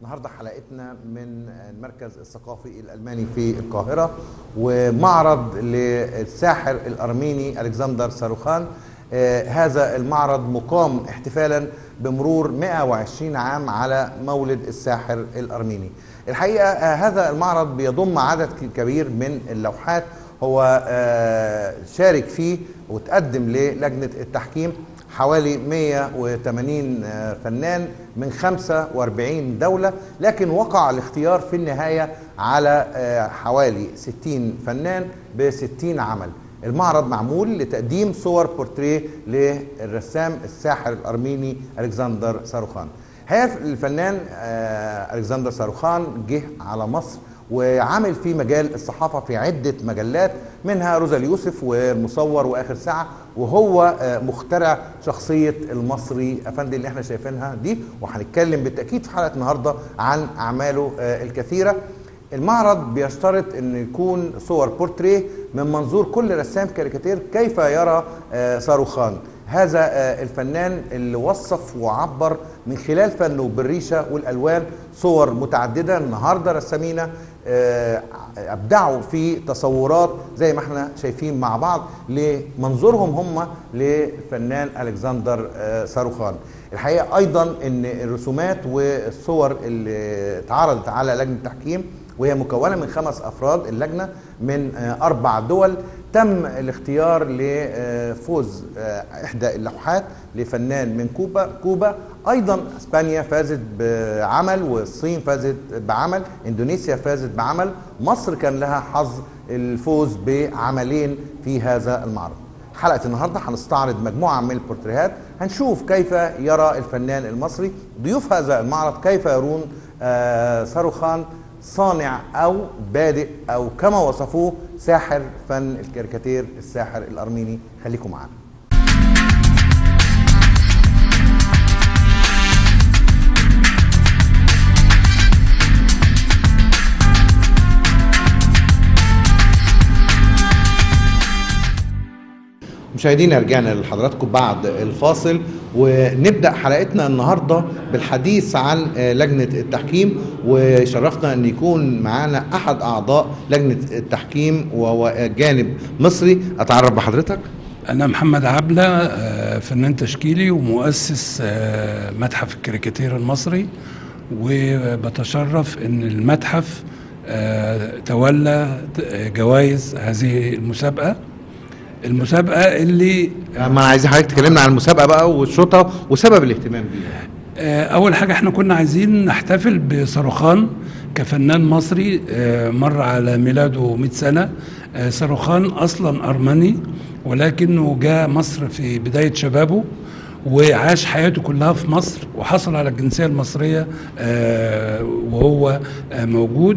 النهارده حلقتنا من المركز الثقافي الالماني في القاهره ومعرض للساحر الارميني الكسندر صاروخان آه، هذا المعرض مقام احتفالا بمرور 120 عام على مولد الساحر الارميني. الحقيقه آه، هذا المعرض بيضم عدد كبير من اللوحات هو آه، شارك فيه وتقدم للجنه التحكيم حوالي 180 فنان من 45 دولة لكن وقع الاختيار في النهاية على حوالي 60 فنان ب 60 عمل المعرض معمول لتقديم صور بورتريه للرسام الساحر الأرميني ألكسندر صاروخان هي الفنان ألكسندر صاروخان جه على مصر وعامل في مجال الصحافه في عده مجلات منها روزا اليوسف والمصور واخر ساعه وهو مخترع شخصيه المصري افندي اللي احنا شايفينها دي وهنتكلم بالتاكيد في حلقه النهارده عن اعماله الكثيره المعرض بيشترط ان يكون صور بورتريه من منظور كل رسام كاريكاتير كيف يرى صاروخان هذا الفنان اللي وصف وعبر من خلال فنه بالريشه والالوان صور متعدده النهارده رسامينا ابدعوا في تصورات زي ما احنا شايفين مع بعض لمنظورهم هم للفنان الكسندر صاروخان الحقيقه ايضا ان الرسومات والصور اللي اتعرضت على لجنه التحكيم وهي مكونه من خمس افراد اللجنه من اربع دول تم الاختيار لفوز احدى اللوحات لفنان من كوبا كوبا ايضا اسبانيا فازت بعمل والصين فازت بعمل اندونيسيا فازت بعمل مصر كان لها حظ الفوز بعملين في هذا المعرض حلقه النهارده هنستعرض مجموعه من البورتريهات هنشوف كيف يرى الفنان المصري ضيوف هذا المعرض كيف يرون صاروخان صانع او بادئ او كما وصفوه ساحر فن الكاريكاتير الساحر الارميني خليكم معانا مشاهدينا رجعنا لحضراتكم بعد الفاصل ونبدا حلقتنا النهارده بالحديث عن لجنه التحكيم وشرفنا ان يكون معانا احد اعضاء لجنه التحكيم وهو جانب مصري اتعرف بحضرتك انا محمد عبله فنان تشكيلي ومؤسس متحف الكاريكاتير المصري وبتشرف ان المتحف تولى جوائز هذه المسابقه المسابقه اللي ما انا عايزين حضرتك تكلمنا عن المسابقه بقى والشرطه وسبب الاهتمام بيها اول حاجه احنا كنا عايزين نحتفل بصاروخان كفنان مصري مر على ميلاده 100 سنه صاروخان اصلا ارمني ولكنه جاء مصر في بدايه شبابه وعاش حياته كلها في مصر وحصل على الجنسيه المصريه وهو موجود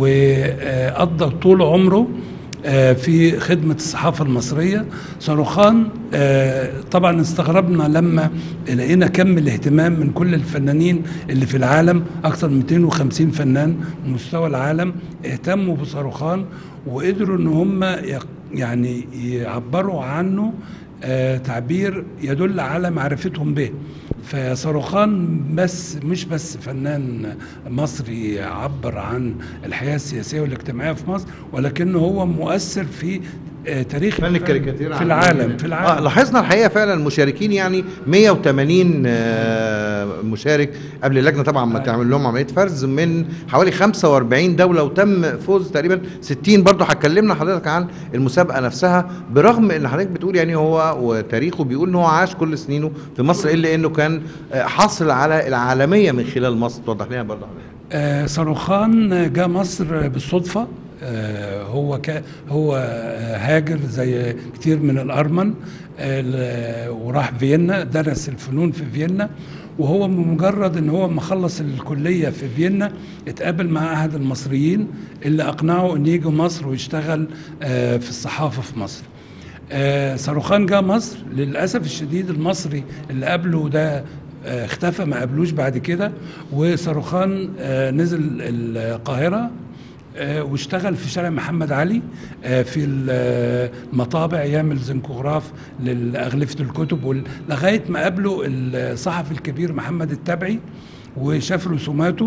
وقضى طول عمره في خدمة الصحافة المصرية صاروخان طبعا استغربنا لما لقينا كم الاهتمام من كل الفنانين اللي في العالم أكثر من 250 فنان مستوى العالم اهتموا بصاروخان وقدروا ان هم يعني يعبروا عنه تعبير يدل على معرفتهم به فصاروخان بس مش بس فنان مصري عبر عن الحياه السياسيه والاجتماعيه في مصر ولكنه هو مؤثر في تاريخ فن الكاريكاتير في العالم في العالم آه لاحظنا الحقيقه فعلا المشاركين يعني 180 آه مشارك قبل اللجنه طبعا ما تعمل لهم عمليه فرز من حوالي 45 دوله وتم فوز تقريبا 60 برضه هتكلمنا حضرتك عن المسابقه نفسها برغم ان حضرتك بتقول يعني هو وتاريخه بيقول ان هو عاش كل سنينه في مصر الا انه كان حاصل على العالميه من خلال مصر توضح لنا برضه آه صاروخان جاء مصر بالصدفه آه هو ك هو هاجر زي كتير من الارمن آه وراح فيينا درس الفنون في فيينا وهو بمجرد ان هو ما خلص الكليه في فيينا اتقابل مع احد المصريين اللي اقنعه ان يجي مصر ويشتغل آه في الصحافه في مصر صاروخان جاء مصر للاسف الشديد المصري اللي قبله ده اختفى ما قابلوش بعد كده وصاروخان نزل القاهره واشتغل في شارع محمد علي في المطابع يعمل زنكوغراف لأغلفة الكتب لغاية ما قابله الصحفي الكبير محمد التبعي وشاف رسوماته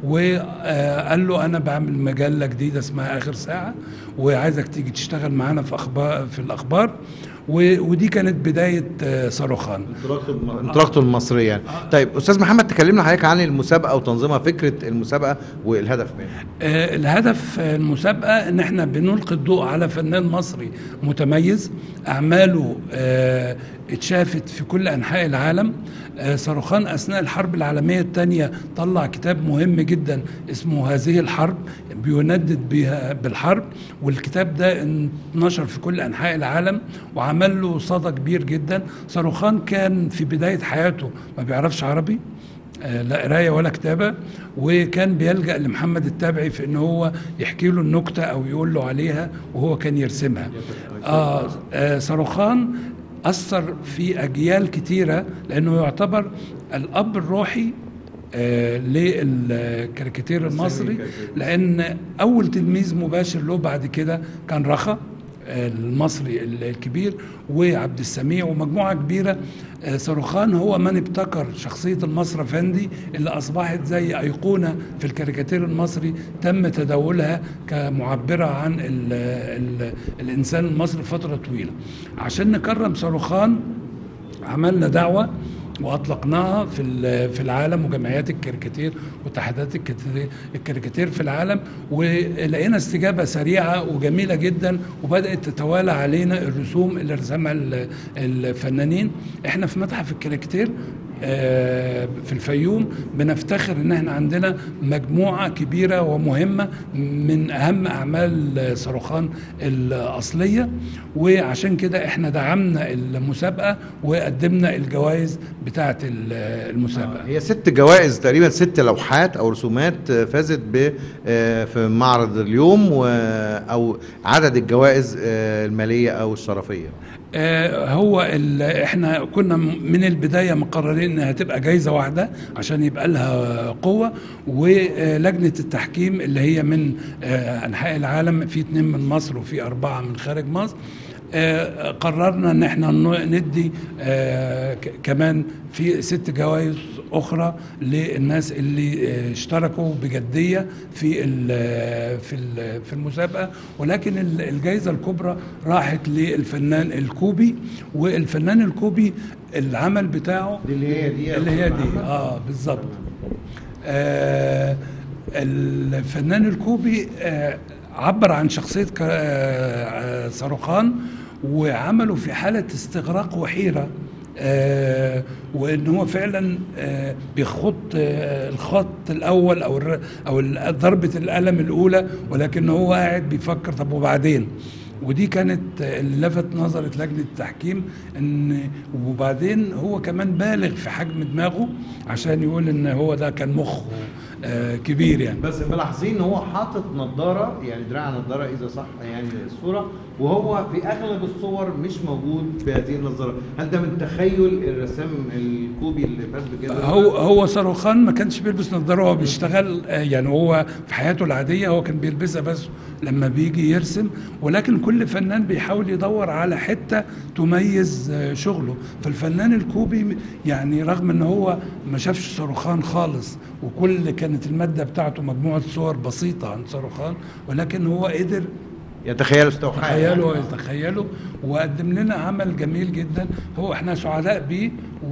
وقال له انا بعمل مجله جديده اسمها اخر ساعه وعايزك تيجي تشتغل معانا في اخبار في الاخبار و- ودي كانت بدايه آه، صاروخان انطلاقته المصريه يعني. طيب استاذ محمد تكلمنا حضرتك عن المسابقه وتنظيمها فكره المسابقه والهدف منها آه، الهدف آه، المسابقة ان احنا بنلقي الضوء على فنان مصري متميز اعماله آه، اتشافت في كل انحاء العالم آه، صاروخان اثناء الحرب العالمية الثانية طلع كتاب مهم جدا اسمه هذه الحرب بيندد بها بالحرب والكتاب ده انتشر في كل انحاء العالم وعمل له صدى كبير جدا صاروخان كان في بداية حياته ما بيعرفش عربي آه، لا قرايه ولا كتابه وكان بيلجا لمحمد التابعي في ان هو يحكي له النكته او يقول له عليها وهو كان يرسمها اه, آه صاروخان اثر في اجيال كتيره لانه يعتبر الاب الروحي آه للكاريكاتير المصري لان اول تلميذ مباشر له بعد كده كان رخا المصري الكبير وعبد السميع ومجموعه كبيره آه، صاروخان هو من ابتكر شخصيه المصر افندي اللي اصبحت زي ايقونه في الكاريكاتير المصري تم تداولها كمعبره عن ال ال الانسان المصري فتره طويله عشان نكرم صاروخان عملنا دعوه واطلقناها في ال- في العالم وجمعيات الكاريكاتير واتحادات الكت- الكاريكاتير في العالم ولقينا استجابه سريعه وجميله جدا وبدات تتوالى علينا الرسوم اللي رسمها ال- الفنانين احنا في متحف الكاريكاتير آه، في الفيوم بنفتخر ان احنا عندنا مجموعه كبيره ومهمه من اهم اعمال صاروخان الاصليه وعشان كده احنا دعمنا المسابقه وقدمنا الجوائز بتاعه ال- المسابقه هي ست جوائز تقريبا ست لوحات او رسومات آه، فازت ب آه، في معرض اليوم و- او عدد الجوائز آه، الماليه او الشرفيه آه، هو ال- احنا كنا م- من البدايه مقررين انها تبقى جايزه واحده عشان يبقى لها قوه ولجنه التحكيم اللي هي من آه، انحاء العالم في اتنين من مصر وفي اربعه من خارج مصر آه، قررنا ان احنا ن- ندي آه، ك- كمان في ست جوائز اخرى للناس اللي آه، اشتركوا بجديه في ال- في ال- في المسابقه ولكن ال- الجائزه الكبرى راحت للفنان الكوبي والفنان الكوبي العمل بتاعه دي اللي هي دي اللي هي دي اه بالظبط آه الفنان الكوبي آه عبر عن شخصيه كا- آه آه، صاروخان وعمله في حاله استغراق وحيره آه وان هو فعلا آه بيخط آه الخط الاول او الر- او ال- ضربه القلم الاولى ولكن هو قاعد بيفكر طب وبعدين ودي كانت اللي لفت نظرة لجنة التحكيم ان وبعدين هو كمان بالغ في حجم دماغه عشان يقول ان هو ده كان مخه آه، كبير يعني بس ملاحظين ان هو حاطط نظاره يعني دراع نظاره اذا صح يعني الصوره وهو في اغلب الصور مش موجود بهذه النظاره هل ده من تخيل الرسام الكوبي اللي فاز بكده هو هو صاروخان ما كانش بيلبس نظاره وهو بيشتغل آه، يعني هو في حياته العاديه هو كان بيلبسها بس لما بيجي يرسم ولكن كل فنان بيحاول يدور على حته تميز آه، شغله فالفنان الكوبي يعني رغم ان هو ما شافش صاروخان خالص وكل كانت الماده بتاعته مجموعه صور بسيطه عن صاروخان ولكن هو قدر يتخيل استوحاه تخيلوا ويتخيلوا وقدم لنا عمل جميل جدا هو احنا سعداء بيه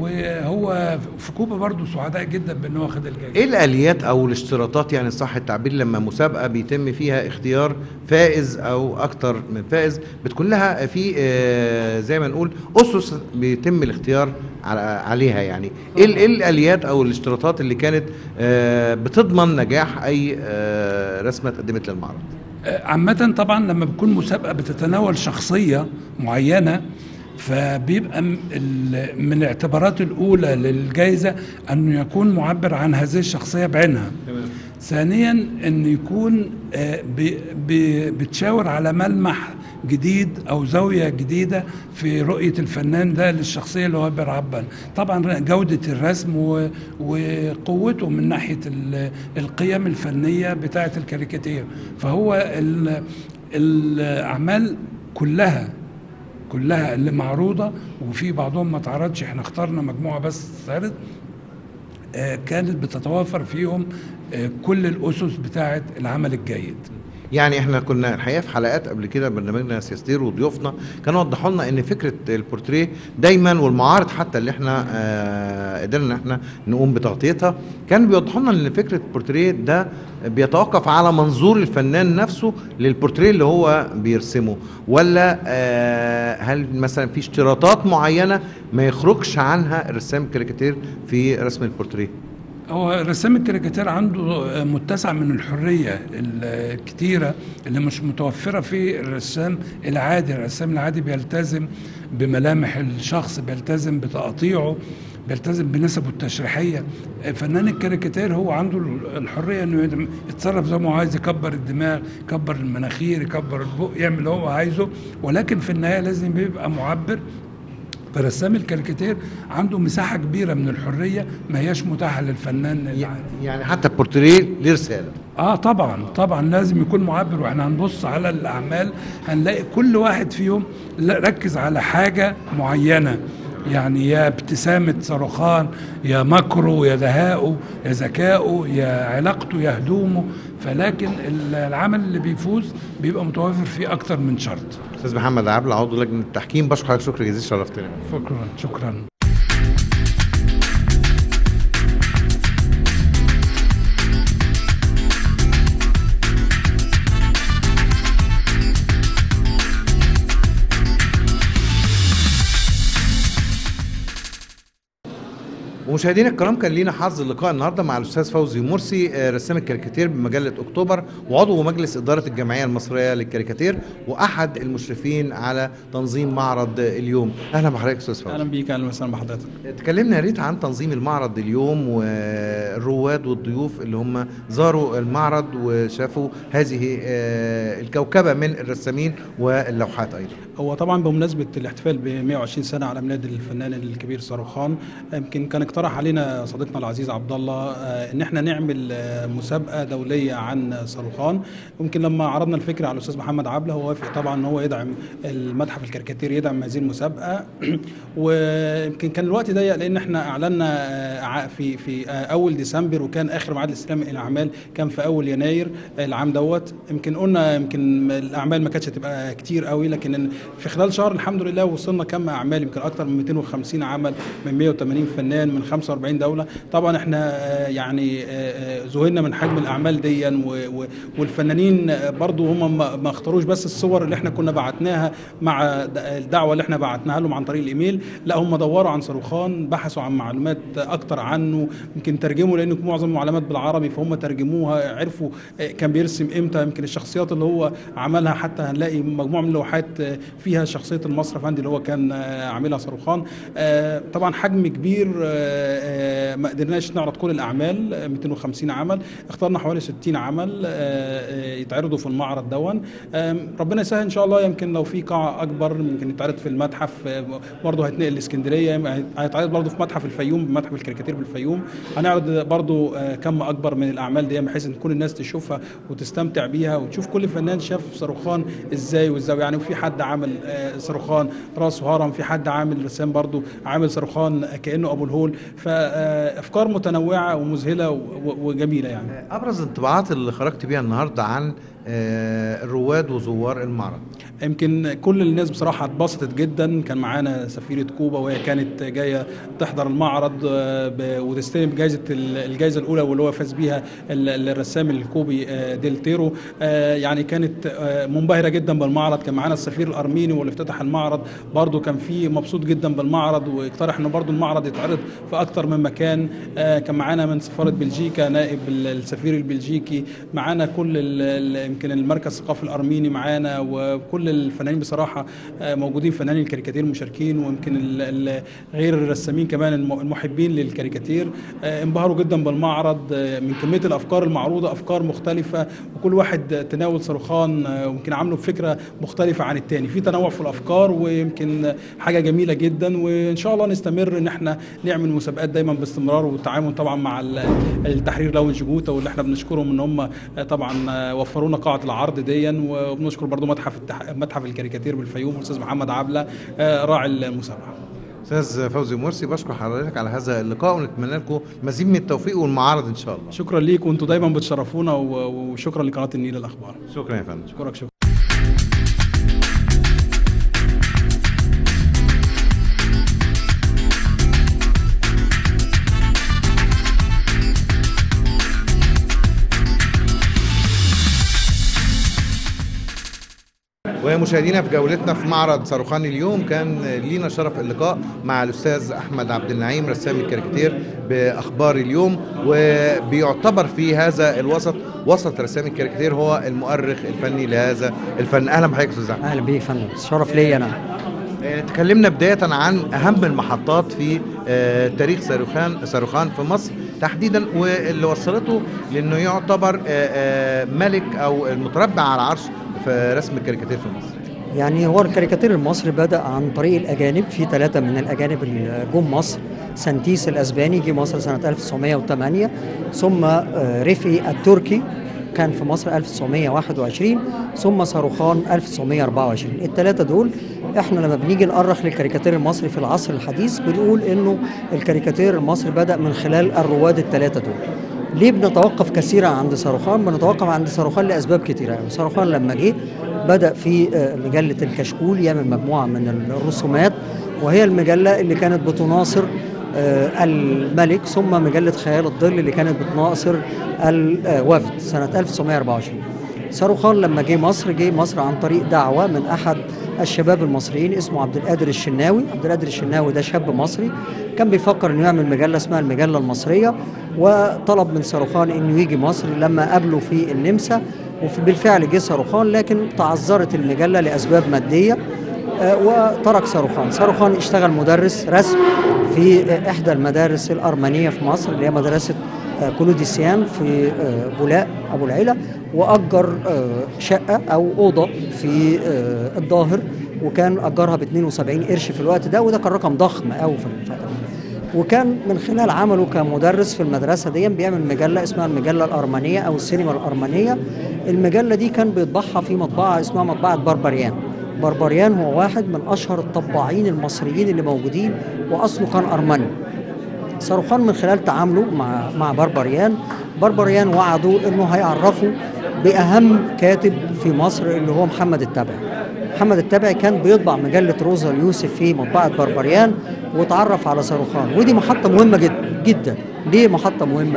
وهو في كوبا برضو سعداء جدا بان هو خد الجائزه ايه الاليات او الاشتراطات يعني صح التعبير لما مسابقه بيتم فيها اختيار فائز او اكتر من فائز بتكون لها في آه، زي ما نقول اسس بيتم الاختيار على- عليها يعني ايه ال- إيه الاليات او الاشتراطات اللي كانت آه، بتضمن نجاح اي آه، رسمه اتقدمت للمعرض عامة طبعا لما بتكون مسابقة بتتناول شخصية معينة فبيبقى م- ال- من الاعتبارات الأولى للجائزة أنه يكون معبر عن هذه الشخصية بعينها ثانيا أن يكون آه، ب- ب- بتشاور على ملمح جديد أو زاوية جديدة في رؤية الفنان ده للشخصية اللي هو بيعبر طبعا جودة الرسم و- وقوته من ناحية ال- القيم الفنية بتاعة الكاريكاتير فهو ال- الأعمال كلها كلها اللي معروضة وفي بعضهم ما اتعرضش احنا اخترنا مجموعة بس اتعرض آه، كانت بتتوافر فيهم آه، كل الاسس بتاعه العمل الجيد يعني احنا كنا الحقيقه في حلقات قبل كده برنامجنا سياستير وضيوفنا كانوا وضحوا لنا ان فكره البورتريه دايما والمعارض حتى اللي احنا آه قدرنا ان احنا نقوم بتغطيتها كان بيوضحوا لنا ان فكره البورتريه ده بيتوقف على منظور الفنان نفسه للبورتريه اللي هو بيرسمه ولا آه هل مثلا في اشتراطات معينه ما يخرجش عنها الرسام الكاريكاتير في رسم البورتريه هو رسام الكاريكاتير عنده متسع من الحرية الكتيرة اللي مش متوفرة في الرسام العادي الرسام العادي بيلتزم بملامح الشخص بيلتزم بتقاطيعه بيلتزم بنسبه التشريحية فنان الكاريكاتير هو عنده الحرية انه يتصرف زي ما هو عايز يكبر الدماغ يكبر المناخير يكبر البق يعمل اللي هو عايزه ولكن في النهاية لازم يبقى معبر فرسام الكاريكاتير عنده مساحة كبيرة من الحرية ما هياش متاحة للفنان العادي يعني حتى البورتريه ليه رساله اه طبعا طبعا لازم يكون معبر واحنا هنبص على الاعمال هنلاقي كل واحد فيهم ركز على حاجة معينة يعني يا ابتسامة صاروخان يا مكره يا دهاءه يا ذكائه يا علاقته يا هدومه فلكن العمل اللي بيفوز بيبقى متوافر فيه أكتر من شرط استاذ محمد عبد عضو لجنه التحكيم بشكر حضرتك شكرا جزيلا شرفتنا شكرا شكرا ومشاهدينا الكرام كان لينا حظ اللقاء النهارده مع الاستاذ فوزي مرسي رسام الكاريكاتير بمجله اكتوبر وعضو مجلس اداره الجمعيه المصريه للكاريكاتير واحد المشرفين على تنظيم معرض اليوم اهلا بحضرتك استاذ فوزي اهلا بيك اهلا وسهلا بحضرتك تكلمنا يا ريت عن تنظيم المعرض اليوم والرواد والضيوف اللي هم زاروا المعرض وشافوا هذه الكوكبه من الرسامين واللوحات ايضا هو طبعا بمناسبه الاحتفال ب 120 سنه على ميلاد الفنان الكبير صاروخان يمكن كان اقترح علينا صديقنا العزيز عبد الله ان احنا نعمل مسابقه دوليه عن صاروخان يمكن لما عرضنا الفكره على الاستاذ محمد عبله هو وافق طبعا ان هو يدعم المتحف الكاريكاتير يدعم هذه المسابقه ويمكن كان الوقت ضيق لان احنا اعلنا في في اول ديسمبر وكان اخر ميعاد الاستلام الاعمال كان في اول يناير العام دوت يمكن قلنا يمكن الاعمال ما كانتش هتبقى كتير قوي لكن في خلال شهر الحمد لله وصلنا كم اعمال يمكن اكتر من 250 عمل من 180 فنان من 45 دوله طبعا احنا يعني ذهلنا من حجم الاعمال دي والفنانين برضو هم ما اختاروش بس الصور اللي احنا كنا بعتناها مع الدعوه اللي احنا بعتناها لهم عن طريق الايميل لا هم دوروا عن صاروخان بحثوا عن معلومات اكتر عنه يمكن ترجموا لان معظم المعلومات بالعربي فهم ترجموها عرفوا كان بيرسم امتى يمكن الشخصيات اللي هو عملها حتى هنلاقي مجموعه من اللوحات فيها شخصيه المصري افندي اللي هو كان عاملها صاروخان طبعا حجم كبير ما قدرناش نعرض كل الاعمال 250 عمل اخترنا حوالي 60 عمل يتعرضوا في المعرض دون ربنا يسهل ان شاء الله يمكن لو في قاعه اكبر يمكن يتعرض في المتحف برضه هيتنقل الاسكندريه هيتعرض برضه في متحف الفيوم متحف الكاريكاتير بالفيوم هنعرض برضه كم اكبر من الاعمال دي بحيث ان كل الناس تشوفها وتستمتع بيها وتشوف كل فنان شاف صاروخان ازاي وازاي يعني وفي حد عامل صاروخان راس وهرم في حد عامل رسام برضه عامل صاروخان كانه ابو الهول فافكار متنوعه ومذهله وجميله يعني ابرز الانطباعات اللي خرجت بيها النهارده عن الرواد وزوار المعرض يمكن كل الناس بصراحة اتبسطت جدا كان معانا سفيرة كوبا وهي كانت جاية تحضر المعرض وتستلم جائزة الجائزة الأولى واللي هو فاز بيها الرسام الكوبي ديل تيرو يعني كانت منبهرة جدا بالمعرض كان معانا السفير الأرميني واللي افتتح المعرض برضو كان فيه مبسوط جدا بالمعرض واقترح انه برضو المعرض يتعرض في أكتر من مكان كان معانا من سفارة بلجيكا نائب السفير البلجيكي معانا كل يمكن المركز الثقافي الارميني معانا وكل الفنانين بصراحه موجودين فنانين الكاريكاتير مشاركين ويمكن غير الرسامين كمان المحبين للكاريكاتير انبهروا جدا بالمعرض من كميه الافكار المعروضه افكار مختلفه وكل واحد تناول صاروخان ويمكن عامله بفكره مختلفه عن الثاني في تنوع في الافكار ويمكن حاجه جميله جدا وان شاء الله نستمر ان احنا نعمل مسابقات دايما باستمرار والتعاون طبعا مع التحرير لونج جوتا واللي احنا بنشكرهم ان هم طبعا وفروا لنا قاعه العرض دي وبنشكر برضو متحف التح... متحف الكاريكاتير بالفيوم الاستاذ محمد عبله راعي المسابقه استاذ فوزي مرسي بشكر حضرتك على هذا اللقاء ونتمنى لكم مزيد من التوفيق والمعارض ان شاء الله شكرا ليك وانتم دايما بتشرفونا و- وشكرا لقناه النيل الاخبار شكرا يا فندم شكرا شكرا ومشاهدينا في جولتنا في معرض صاروخان اليوم كان لينا شرف اللقاء مع الاستاذ احمد عبد النعيم رسام الكاريكاتير باخبار اليوم وبيعتبر في هذا الوسط وسط رسام الكاريكاتير هو المؤرخ الفني لهذا الفن اهلا بحضرتك يا استاذ احمد اهلا بيك يا فندم شرف ليا انا آه، تكلمنا بداية عن أهم المحطات في آه، تاريخ صاروخان صاروخان في مصر تحديدا واللي وصلته لأنه يعتبر آه، آه، ملك أو المتربع على العرش في رسم الكاريكاتير في مصر يعني هو الكاريكاتير المصري بدا عن طريق الاجانب في ثلاثه من الاجانب اللي جم مصر سانتيس الاسباني جه مصر سنه 1908 ثم آه، ريفي التركي كان في مصر 1921 ثم صاروخان 1924 الثلاثه دول احنا لما بنيجي نأرخ للكاريكاتير المصري في العصر الحديث بنقول انه الكاريكاتير المصري بدا من خلال الرواد الثلاثه دول ليه بنتوقف كثيرا عند صاروخان؟ بنتوقف عند صاروخان لاسباب كثيره، يعني صاروخان لما جه بدا في آه، مجله الكشكول يعمل مجموعه من الرسومات وهي المجله اللي كانت بتناصر آه، الملك ثم مجله خيال الظل اللي كانت بتناصر الوفد سنه 1924. صاروخان لما جه مصر جه مصر عن طريق دعوه من احد الشباب المصريين اسمه عبد القادر الشناوي، عبد القادر الشناوي ده شاب مصري كان بيفكر انه يعمل مجله اسمها المجله المصريه وطلب من صاروخان انه يجي مصر لما قابله في النمسا وبالفعل جه صاروخان لكن تعذرت المجله لاسباب ماديه آه، وترك صاروخان صاروخان اشتغل مدرس رسم في آه، احدى المدارس الارمنيه في مصر اللي هي مدرسه آه، كلوديسيان في آه، بولاق ابو العلا واجر آه، شقه او اوضه في آه، الظاهر وكان اجرها ب 72 قرش في الوقت ده وده كان رقم ضخم قوي في الفتره وكان من خلال عمله كمدرس في المدرسه دي بيعمل مجله اسمها المجله الارمنيه او السينما الارمنيه المجله دي كان بيطبعها في مطبعه اسمها مطبعه بربريان بربريان هو واحد من اشهر الطباعين المصريين اللي موجودين واصله كان ارمني صاروخان من خلال تعامله مع مع بربريان بربريان وعدوا انه هيعرفوا باهم كاتب في مصر اللي هو محمد التبعي محمد التبعي كان بيطبع مجله روزا اليوسف في مطبعه بربريان وتعرف على صاروخان ودي محطه مهمه جدا جدا ليه محطه مهمه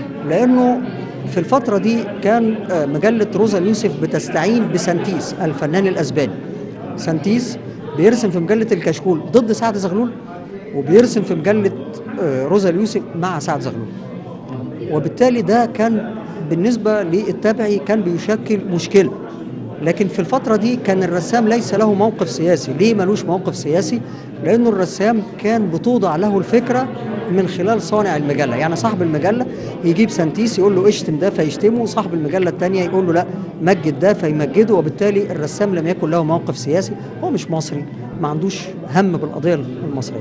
لانه في الفتره دي كان آه، مجله روزا اليوسف بتستعين بسانتيس الفنان الاسباني سانتيس بيرسم في مجله الكشكول ضد سعد زغلول وبيرسم في مجله آه، روزا اليوسف مع سعد زغلول وبالتالي ده كان بالنسبه للتابعي كان بيشكل مشكله لكن في الفترة دي كان الرسام ليس له موقف سياسي ليه ملوش موقف سياسي لأنه الرسام كان بتوضع له الفكرة من خلال صانع المجلة يعني صاحب المجلة يجيب سانتيس يقول له اشتم ده فيشتمه وصاحب المجلة التانية يقول له لا مجد ده فيمجده وبالتالي الرسام لم يكن له موقف سياسي هو مش مصري ما عندوش هم بالقضية المصرية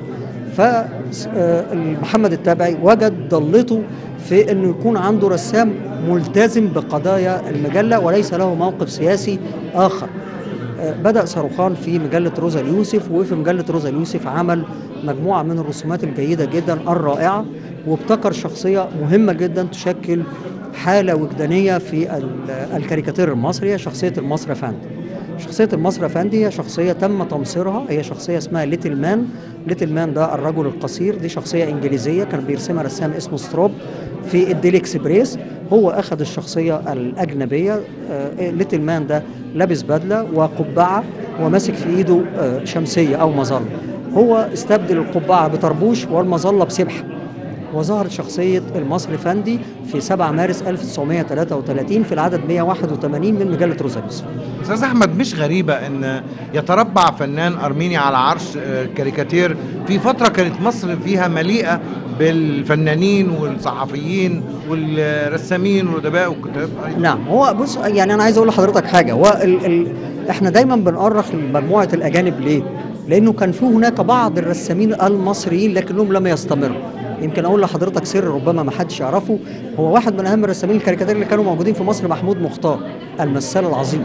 فمحمد التابعي وجد ضلته في انه يكون عنده رسام ملتزم بقضايا المجله وليس له موقف سياسي اخر آه، بدا صاروخان في مجله روزا اليوسف وفي مجله روزا اليوسف عمل مجموعه من الرسومات الجيده جدا الرائعه وابتكر شخصيه مهمه جدا تشكل حاله وجدانيه في ال- الكاريكاتير المصري هي شخصيه المصري افندي شخصية المصري افندي هي شخصية تم تمصيرها هي شخصية اسمها ليتل مان ليتل مان ده الرجل القصير دي شخصية انجليزية كان بيرسمها رسام اسمه ستروب في الديلي اكسبريس هو اخذ الشخصية الاجنبية آه، ليتل مان ده لابس بدلة وقبعة وماسك في ايده آه، شمسية او مظلة هو استبدل القبعة بطربوش والمظلة بسبحة وظهرت شخصية المصري فندي في 7 مارس 1933 في العدد 181 من مجلة روزاليوس استاذ احمد مش غريبه ان يتربع فنان ارميني على عرش آه، كاريكاتير في فتره كانت مصر فيها مليئه بالفنانين والصحفيين والرسامين والادباء والكتاب نعم هو بص يعني انا عايز اقول لحضرتك حاجه هو ال ال احنا دايما بنؤرخ مجموعه الاجانب ليه؟ لانه كان في هناك بعض الرسامين المصريين لكنهم لم يستمروا يمكن اقول لحضرتك سر ربما ما حدش يعرفه هو واحد من اهم الرسامين الكاريكاتير اللي كانوا موجودين في مصر محمود مختار المثال العظيم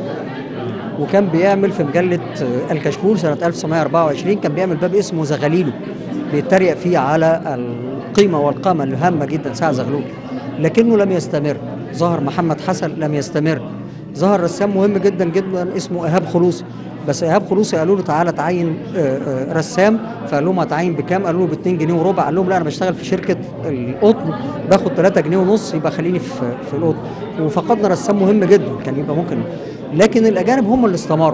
وكان بيعمل في مجله آه، الكشكول سنه 1924 كان بيعمل باب اسمه زغاليلو بيتريق فيه على القيمة والقامة الهامة جدا سعد زغلول لكنه لم يستمر ظهر محمد حسن لم يستمر ظهر رسام مهم جدا جدا اسمه إيهاب خلوصي بس إيهاب خلوصي قالوا له تعالى تعين آه، آه، رسام فقال لهم هتعين بكام؟ قالوا له ب 2 جنيه وربع قال لهم لا انا بشتغل في شركه القطن باخد 3 جنيه ونص يبقى خليني في في القطن وفقدنا رسام مهم جدا كان يبقى ممكن لكن الاجانب هم اللي استمروا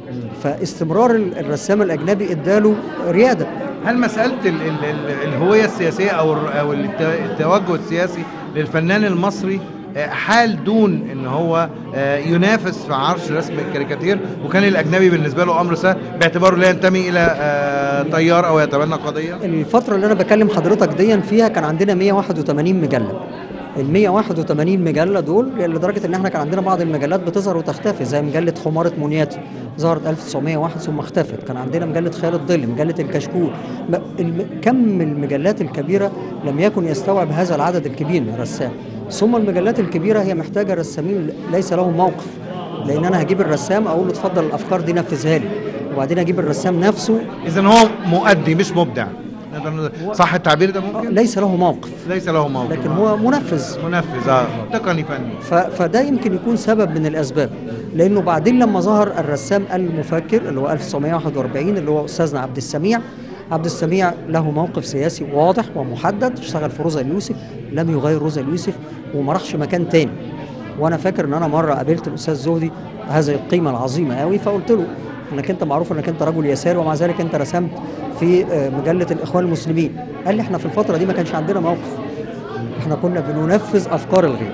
فاستمرار ال- الرسام الاجنبي اداله رياده هل مسألة ال ال ال الهوية السياسية أو الر- أو الت- التوجه السياسي للفنان المصري آه، حال دون ان هو آه، ينافس في عرش رسم الكاريكاتير وكان الاجنبي بالنسبه له امر سهل باعتباره لا ينتمي الى آه، تيار او يتبنى قضيه الفترة اللي أنا بكلم حضرتك ديا فيها كان عندنا 181 مجلة ال 181 مجلة دول لدرجة إن إحنا كان عندنا بعض المجلات بتظهر وتختفي زي مجلة حمارة منياتي ظهرت 1901 ثم اختفت كان عندنا مجلة خيال الظل مجلة الكشكول م- الم- كم المجلات الكبيرة لم يكن يستوعب هذا العدد الكبير من الرسام ثم المجلات الكبيرة هي محتاجة رسامين ليس لهم موقف لأن أنا هجيب الرسام أقول له اتفضل الأفكار دي نفذها لي وبعدين أجيب الرسام نفسه اذا هو مؤدي مش مبدع نقدر نقول- صح التعبير ده ممكن ليس له موقف ليس له موقف لكن هو منفذ منفذ اه تقني فني ف- فده يمكن يكون سبب من الاسباب لانه بعدين لما ظهر الرسام المفكر اللي هو 1941 اللي هو استاذنا عبد السميع عبد السميع له موقف سياسي واضح ومحدد اشتغل في روزا اليوسف لم يغير روزا اليوسف وما راحش مكان تاني وانا فاكر ان انا مره قابلت الاستاذ زهدي هذه القيمه العظيمه قوي فقلت له انك انت معروف انك انت رجل يساري ومع ذلك انت رسمت في آه، مجله الاخوان المسلمين قال لي احنا في الفتره دي ما كانش عندنا موقف احنا كنا بننفذ افكار الغير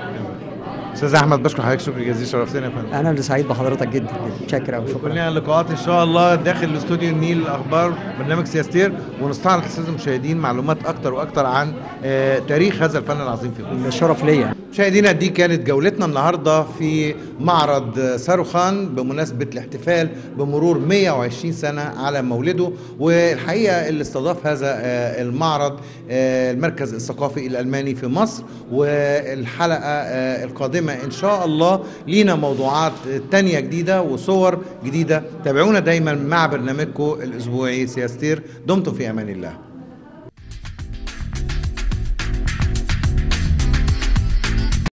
استاذ احمد بشكر حضرتك شكر جزيل شرفتنا يا فندم انا اللي سعيد بحضرتك جدا جدا شاكر قوي شكرا كلنا لقاءات ان شاء الله داخل استوديو النيل الاخبار برنامج سياستير ونستعرض للساده المشاهدين معلومات اكتر واكتر عن آه، تاريخ هذا الفن العظيم في مصر الشرف ليا مشاهدينا دي كانت جولتنا النهارده في معرض صاروخان بمناسبه الاحتفال بمرور 120 سنه على مولده والحقيقه اللي استضاف هذا آه، المعرض آه، المركز الثقافي الالماني في مصر والحلقه آه، القادمه ان شاء الله لينا موضوعات تانية جديده وصور جديده تابعونا دايما مع برنامجكم الاسبوعي سياستير دمتم في امان الله